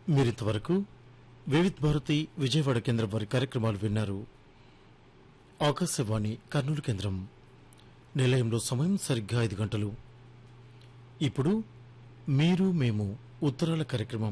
మీరింతవరకు వివిధ్ భారతి విజయవాడ కేంద్రం వారి కార్యక్రమాలు విన్నారు ఆకాశవాణి కర్నూలు కేంద్రం నిలయంలో సమయం సరిగ్గా ఐదు గంటలు ఇప్పుడు మీరు మేము ఉత్తరాల కార్యక్రమం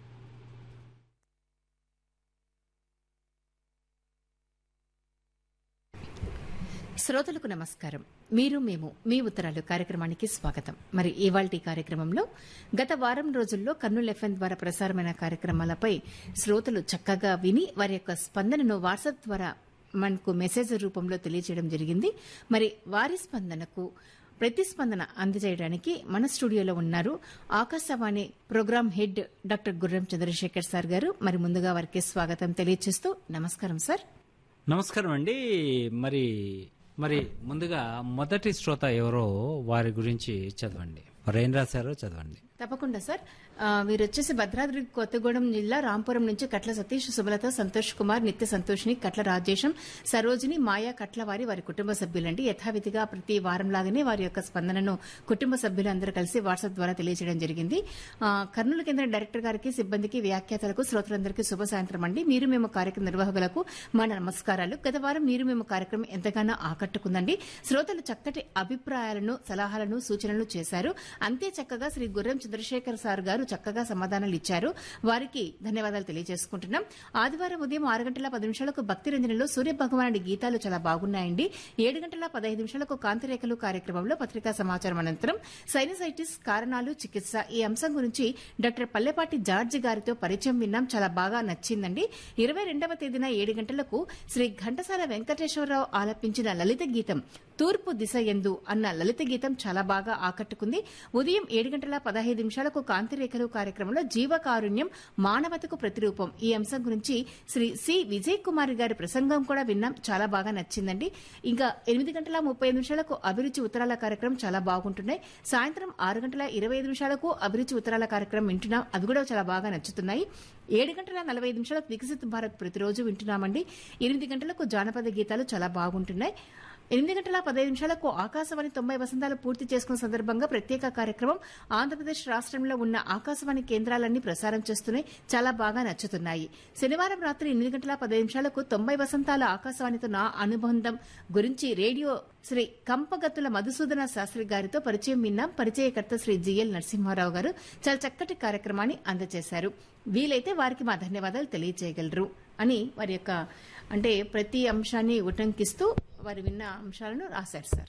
శ్రోతలకు నమస్కారం మీరు మేము మీ ఉత్తరాలు కార్యక్రమానికి స్వాగతం మరి ఇవాల్టి కార్యక్రమంలో గత వారం రోజుల్లో కర్నూలు ఎఫ్ఎం ద్వారా ప్రసారమైన కార్యక్రమాలపై శ్రోతలు చక్కగా విని వారి యొక్క స్పందనను వాట్సాప్ ద్వారా మనకు మెసేజ్ రూపంలో తెలియజేయడం జరిగింది మరి వారి స్పందనకు ప్రతిస్పందన అందజేయడానికి మన స్టూడియోలో ఉన్నారు ఆకాశవాణి ప్రోగ్రాం హెడ్ డాక్టర్ గుర్రం చంద్రశేఖర్ సార్ గారు మరి ముందుగా వారికి స్వాగతం తెలియజేస్తూ నమస్కారం సార్ నమస్కారం అండి మరి మరి ముందుగా మొదటి శ్రోత ఎవరో వారి గురించి చదవండి మరి ఏం రాశారో చదవండి తప్పకుండా సార్ ఆ, వీరు వచ్చేసి భద్రాద్రి కొత్తగూడెం జిల్లా రాంపురం నుంచి కట్ల సతీష్ సుమలత సంతోష్ కుమార్ నిత్య సంతోష్ని కట్ల రాజేశం సరోజిని మాయా కట్ల వారి వారి కుటుంబ సభ్యులండి యథావిధిగా ప్రతి వారం లాగానే వారి యొక్క స్పందనను కుటుంబ సభ్యులందరూ కలిసి వాట్సాప్ ద్వారా తెలియజేయడం జరిగింది ఆ, కర్నూలు కేంద్ర డైరెక్టర్ గారికి సిబ్బందికి వ్యాఖ్యాతలకు శ్రోతలందరికీ శుభ సాయంత్రం అండి మీరు మేము కార్యక్రమ నిర్వాహకులకు మన నమస్కారాలు గత వారం మీరు మేము కార్యక్రమం ఎంతగానో ఆకట్టుకుందండి శ్రోతలు చక్కటి అభిప్రాయాలను సలహాలను సూచనలు చేశారు అంతే చక్కగా శ్రీ గుర్రం చంద్రశేఖర్ సార్ గారు చక్కగా సమాధానాలు ఇచ్చారు వారికి ధన్యవాదాలు తెలియజేసుకుంటున్నాం ఆదివారం ఉదయం ఆరు గంటల పది నిమిషాలకు భక్తి రంజనలో సూర్య భగవానుడి గీతాలు చాలా బాగున్నాయండి ఏడు గంటల పదహైదు నిమిషాలకు కాంతిరేఖలు కార్యక్రమంలో పత్రికా సమాచారం అనంతరం సైనసైటిస్ కారణాలు చికిత్స ఈ అంశం గురించి డాక్టర్ పల్లెపాటి జార్జి గారితో పరిచయం విన్నాం చాలా బాగా నచ్చిందండి ఇరవై రెండవ తేదీన ఏడు గంటలకు శ్రీ ఘంటసాల వెంకటేశ్వరరావు ఆలపించిన లలిత గీతం తూర్పు దిశ ఎందు అన్న లలిత గీతం చాలా బాగా ఆకట్టుకుంది ఉదయం ఏడు గంటల పదహైదు నిమిషాలకు కాంతిరేఖలు కార్యక్రమంలో జీవకారుణ్యం మానవతకు ప్రతిరూపం ఈ అంశం గురించి శ్రీ సి విజయ్ కుమార్ గారి ప్రసంగం కూడా విన్నాం చాలా బాగా నచ్చిందండి ఇంకా ఎనిమిది గంటల ముప్పై నిమిషాలకు అభిరుచి ఉత్తరాల కార్యక్రమం చాలా బాగుంటున్నాయి సాయంత్రం ఆరు గంటల ఇరవై ఐదు నిమిషాలకు అభిరుచి ఉత్తరాల కార్యక్రమం వింటున్నాం అవి కూడా చాలా బాగా నచ్చుతున్నాయి ఏడు గంటల నలభై ఐదు నిమిషాలకు వికసిత్ భారత్ ప్రతిరోజు వింటున్నామండి ఎనిమిది గంటలకు జానపద గీతాలు చాలా బాగుంటున్నాయి ఎనిమిది గంటల పదహైదు నిమిషాలకు ఆకాశవాణి తొంభై వసంతాలు పూర్తి చేసుకున్న సందర్భంగా ప్రత్యేక కార్యక్రమం ఆంధ్రప్రదేశ్ రాష్ట్రంలో ఉన్న ఆకాశవాణి కేంద్రాలన్నీ ప్రసారం చేస్తున్నాయి చాలా బాగా నచ్చుతున్నాయి శనివారం రాత్రి ఎనిమిది గంటల పదహైదు నిమిషాలకు తొంభై వసంతాల ఆకాశవాణితో నా అనుబంధం గురించి రేడియో శ్రీ కంపగత్తుల మధుసూదన శాస్త్రి గారితో పరిచయం విన్నాం పరిచయకర్త శ్రీ జిఎల్ నరసింహారావు గారు చాలా చక్కటి కార్యక్రమాన్ని అందజేశారు వీలైతే వారికి మా ధన్యవాదాలు తెలియజేయగలరు అని వారి యొక్క అంటే ప్రతి అంశాన్ని ఉటంకిస్తూ వారు విన్న అంశాలను రాశారు సార్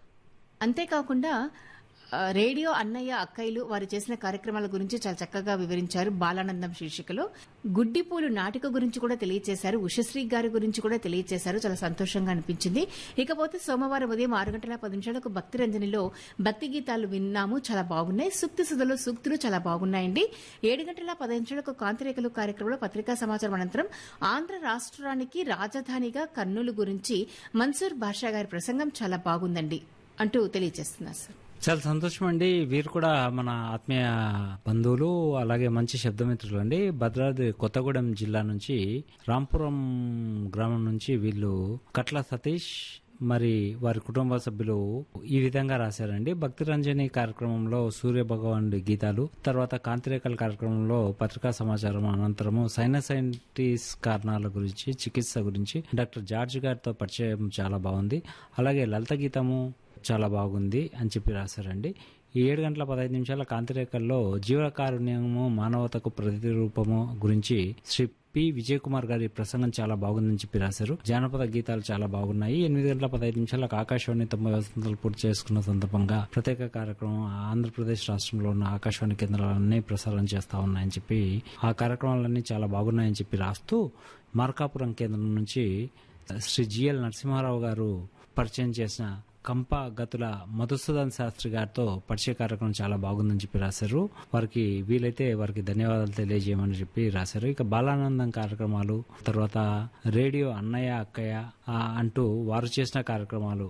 అంతేకాకుండా ఆ, రేడియో అన్నయ్య అక్కయ్యలు వారు చేసిన కార్యక్రమాల గురించి చాలా చక్కగా వివరించారు బాలానందం శీర్షికలో గుడ్డిపూలు నాటిక గురించి కూడా తెలియజేశారు ఉషశ్రీ గారి గురించి కూడా తెలియజేశారు చాలా సంతోషంగా అనిపించింది ఇకపోతే సోమవారం ఉదయం ఆరు గంటల పది నిమిషాలకు భక్తి రంజనిలో భక్తి గీతాలు విన్నాము చాలా బాగున్నాయి సూక్తి సుధలో సూక్తులు చాలా బాగున్నాయండి ఏడు గంటల పది నిమిషాలకు కాంతిరేఖలు కార్యక్రమంలో పత్రికా సమాచారం అనంతరం ఆంధ్ర రాష్ట్రానికి రాజధానిగా కర్నూలు గురించి మన్సూర్ బాషా గారి ప్రసంగం చాలా బాగుందండి అంటూ తెలియజేస్తున్నారు సార్ చాలా సంతోషం అండి వీరు కూడా మన ఆత్మీయ బంధువులు అలాగే మంచి శబ్దమిత్రులు అండి భద్రాద్రి కొత్తగూడెం జిల్లా నుంచి రాంపురం గ్రామం నుంచి వీళ్ళు కట్ల సతీష్ మరి వారి కుటుంబ సభ్యులు ఈ విధంగా రాశారండి భక్తి రంజని కార్యక్రమంలో సూర్య భగవానుడి గీతాలు తర్వాత కాంతిరేఖల కార్యక్రమంలో పత్రికా సమాచారం అనంతరము సైనసైటిస్ కారణాల గురించి చికిత్స గురించి డాక్టర్ జార్జ్ గారితో పరిచయం చాలా బాగుంది అలాగే లలిత గీతము చాలా బాగుంది అని చెప్పి రాశారండి ఈ ఏడు గంటల పదహైదు నిమిషాల కాంతిరేఖల్లో జీవకారుణ్యము మానవతకు ప్రతిరూపము గురించి శ్రీ పి విజయ్ కుమార్ గారి ప్రసంగం చాలా బాగుందని చెప్పి రాశారు జానపద గీతాలు చాలా బాగున్నాయి ఎనిమిది గంటల పదహైదు నిమిషాలకు ఆకాశవాణి తొంభై వసంతాలు పూర్తి చేసుకున్న సందర్భంగా ప్రత్యేక కార్యక్రమం ఆంధ్రప్రదేశ్ రాష్ట్రంలో ఉన్న ఆకాశవాణి కేంద్రాలన్నీ ప్రసారం చేస్తా ఉన్నాయని చెప్పి ఆ కార్యక్రమాలన్నీ చాలా బాగున్నాయని చెప్పి రాస్తూ మార్కాపురం కేంద్రం నుంచి శ్రీ జిఎల్ నరసింహారావు గారు పరిచయం చేసిన కంప గతుల మధుసూదన్ శాస్త్రి గారితో పరిచయ కార్యక్రమం చాలా బాగుందని చెప్పి రాశారు వారికి వీలైతే వారికి ధన్యవాదాలు తెలియజేయమని చెప్పి రాశారు ఇక బాలానందం కార్యక్రమాలు తర్వాత రేడియో అన్నయ్య అక్కయ్య ఆ, అంటూ వారు చేసిన కార్యక్రమాలు